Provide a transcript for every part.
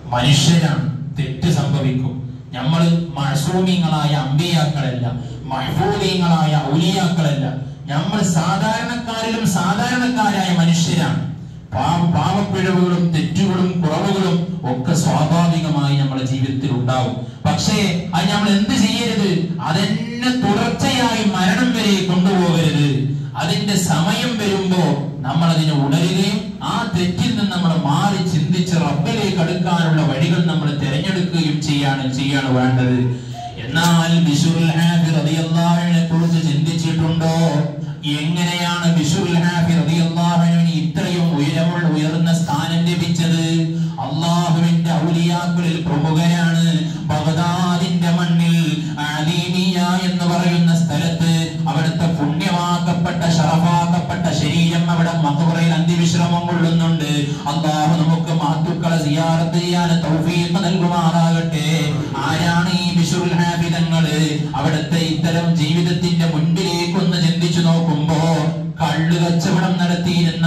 മനുഷ്യരാണ് തെറ്റ് സംഭവിക്കും നമ്മൾ മഴസൂമിങ്ങളായ അമ്പിയാക്കളല്ല മഹ്ഫൂദീങ്ങളായ ഔലിയാക്കളല്ല നമ്മൾ സാധാരണക്കാരിലും സാധാരണക്കാരായ മനുഷ്യരാണ് പാവ പാവപ്പിഴവുകളും തെറ്റുകളും കുറവുകളും ഒക്കെ സ്വാഭാവികമായി നമ്മുടെ ജീവിതത്തിൽ ഉണ്ടാവും പക്ഷേ അത് നമ്മൾ എന്ത് ചെയ്യരുത് അതെന്നെ തുടർച്ചയായി മരണം വരെ കൊണ്ടുപോകരുത് അതിന്റെ സമയം വരുമ്പോ നമ്മൾ അതിനെ ഉണരുകയും ആ തെറ്റിൽ നിന്ന് നമ്മൾ മാറി ചിന്തിച്ച് റബ്ബിലേക്ക് അടുക്കാനുള്ള വഴികൾ നമ്മൾ തിരഞ്ഞെടുക്കുകയും ചെയ്യാണ് ചെയ്യാണ് വേണ്ടത് എന്നാൽ ബിശുൽ ഹാഫി റളിയല്ലാഹുവിനെ കുറിച്ച് ചിന്തിച്ചിട്ടുണ്ടോ എങ്ങനെയാണ് ബിശുൽ ഹാഫി റളിയല്ലാഹുവിന് ഇത്രയും ഉയരമുള്ള ഉയർന്ന സ്ഥാനം ലഭിച്ചത് അള്ളാഹുവിന്റെ ഔലിയാക്കളിൽ പ്രമുഖനാണ് ബഗ്ദാദിന്റെ മണ്ണിൽ അലീമിയ എന്ന് പറയുന്ന സ്ഥലത്ത് അവിടുത്തെ പുണ്യമാക്കപ്പെട്ട ഷറഫാക്കപ്പെട്ട ശരീരം അവിടെ മക്ബറയിൽ അന്ത്യവിശ്രമം കൊള്ളുന്നുണ്ട് അള്ളാഹു നമുക്ക് മഹത്തുക്കളെ സിയാറത്ത് ചെയ്യാൻ തൗഫീഖ് നൽകുമാറാകട്ടെ ആരാണ് ഈ ബിഷുൽ ഹാബിതങ്ങള് അവിടുത്തെ ഇത്തരം ജീവിതത്തിന്റെ മുൻപിലേക്ക് ഒന്ന് ചിന്തിച്ചു നോക്കുമ്പോ കള്ളു കച്ചവടം നടത്തിയിരുന്ന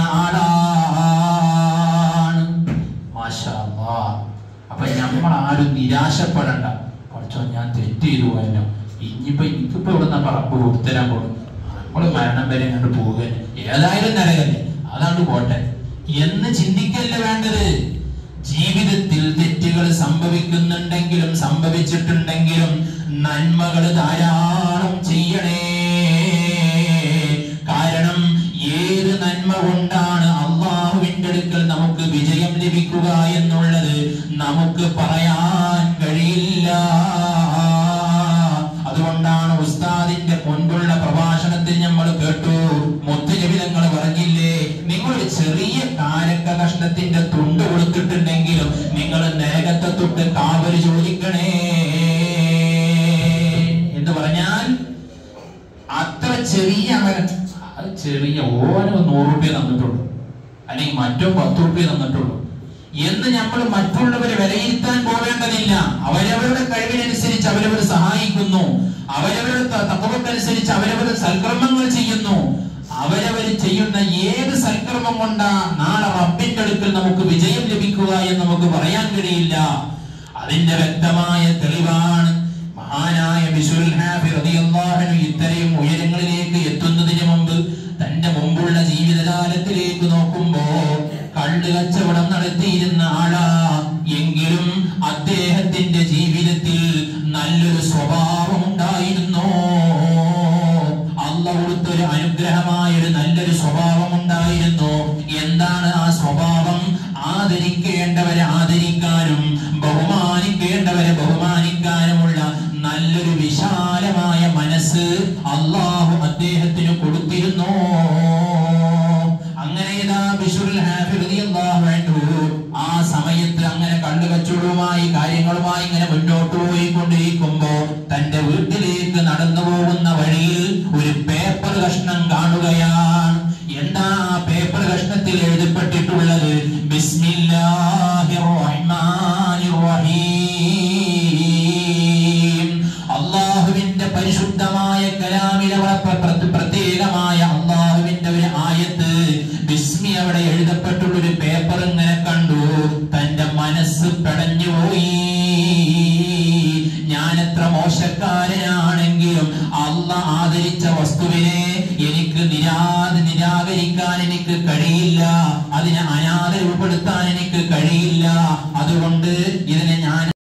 ആളാണ് മാഷാ അല്ലാ. അപ്പൊ നമ്മൾ ആരും നിരാശപ്പെടണ്ട കുറച്ചോ ഞാൻ തെറ്റ് ചെയ്തു പോയല്ലോ ഇനിയിപ്പോ എനിക്കിപ്പോ ഇവിടുന്ന് പറപ്പ് കൊടുത്തരാൻ പോകും നമ്മള് മരണം വരെ കണ്ട് പോവുക ഏതായാലും നരകല്ലേ അതാണ്ട് പോട്ടെ എന്ന് ചിന്തിക്കല്ല വേണ്ടത് ജീവിതത്തിൽ തെറ്റുകൾ സംഭവിക്കുന്നുണ്ടെങ്കിലും സംഭവിച്ചിട്ടുണ്ടെങ്കിലും നന്മകൾ ധാരാളം ചെയ്യണേ കാരണം ഏത് നന്മ കൊണ്ടാണ് അള്ളാഹുവിന്റെ അടുക്കൽ നമുക്ക് വിജയം ലഭിക്കുക എന്നുള്ളത് നമുക്ക് പറയാൻ കഴിയില്ല അതുകൊണ്ടാണ് ഉസ്താദിന്റെ മുൻപുള്ള പ്രഭാഷണത്തിൽ നമ്മൾ കേട്ടു മുത്തുനിബിതങ്ങൾ പറഞ്ഞില്ലേ നിങ്ങൾ ഒരു ചെറിയ കാരക്ക കഷ്ണത്തിന്റെ തുണ്ട് കൊടുത്തിട്ടുണ്ടെങ്കിലും നിങ്ങൾ നരകത്തെ തൊട്ട് കാവല് ചോദിക്കണേ എന്ന് പറഞ്ഞാൽ അത്ര ചെറിയ അമരം അത് ചെറിയ ഓരോ നൂറ് റുപ്യ തന്നിട്ടുള്ളൂ അല്ലെങ്കിൽ മറ്റോ പത്ത് റുപ്യ തന്നിട്ടുള്ളൂ എന്ന് നമ്മൾ മറ്റുള്ളവരെ വിലയിരുത്താൻ പോവേണ്ടതില്ല അവരവരുടെ കഴിവിനനുസരിച്ച് അവരവർ സഹായിക്കുന്നു അവരവരുടെ ത- തത്വക്കനുസരിച്ച് അവരവർ സൽക്കർമ്മങ്ങൾ ചെയ്യുന്നു അവരവർ ചെയ്യുന്ന ഏത് സൽക്കർമ്മം കൊണ്ടാ നാളെ റബ്ബിന്റെ അടുക്കൽ നമുക്ക് വിജയം ലഭിക്കുക എന്ന് നമുക്ക് പറയാൻ കഴിയില്ല അതിന്റെ വ്യക്തമായ തെളിവാണ് മഹാനായ ബിശുൽ ഹാഫി റളിയല്ലാഹു അൻഹു ഇത്രയും ഉയരങ്ങളിലേക്ക് എത്തുന്നതിന് മുമ്പ് തന്റെ മുമ്പുള്ള ജീവിതകാലത്തിലേക്ക് നോക്കുമ്പോ കള്ള് കച്ചവടം നടത്തിയിരുന്ന ആളാ എങ്കിലും അദ്ദേഹത്തിന്റെ ജീവിതത്തിൽ നല്ലൊരു സ്വഭാവം ഉണ്ടായിരുന്നു അല്ല കൊടുത്തൊരു അനുഗ്രഹമായ ഒരു നല്ലൊരു സ്വഭാവം ഉണ്ടായിരുന്നു എന്താണ് ആ സ്വഭാവം ആദരിക്കേണ്ടവരെ ആദരിക്കാനും ബഹുമാനിക്കേണ്ടവരെ ബഹുമാനിക്കാനുമുള്ള നല്ലൊരു വിശാലമായ മനസ്സ് അള്ളാഹു അദ്ദേഹത്തിന് കൊടുത്തിരുന്നു അങ്ങനെ ഇതാ ബിശുൽ ഹാഫി റളിയല്ലാഹു അൻഹു ആ സമയത്ത് അങ്ങനെ കണ്ടു കച്ചവടവുമായി കാര്യങ്ങളുമായി ഇങ്ങനെ മുന്നോട്ട് പോയിക്കൊണ്ടിരിക്കുമ്പോ തന്റെ വീട്ടിലേക്ക് നടന്നു പോകുന്ന വഴിയിൽ ഒരു പേപ്പർ കഷ്ണം കാണുകയാണ് എന്താ ആ പേപ്പർ കഷ്ണത്തിൽ എഴുതപ്പെട്ടിട്ടുള്ളത് ബിസ്മില്ലാഹിർ റഹ്മാനിർ റഹീം അള്ളാഹുവിന്റെ പരിശുദ്ധമായ കലാമിലെ വളരെ പ്ര- പ്ര- പ്രത്യേകമായ അള്ളാഹുവിന്റെ ഒരു ആയത്ത് ബിസ്മി അവിടെ എഴുതപ്പെട്ടുള്ള ഒരു പേപ്പർ ഇങ്ങനെ കണ്ടു തന്റെ മനസ്സ് പെടഞ്ഞുപോയി ഞാൻ എത്ര മോശക്കാരനാണെങ്കിലും അല്ല ആദരിച്ച വസ്തുവിനെ എനിക്ക് നിരാ നിരാകരിക്കാൻ എനിക്ക് കഴിയില്ല അതിനെ അനാദരവുപെടുത്താൻ എനിക്ക് കഴിയില്ല അതുകൊണ്ട് ഇത്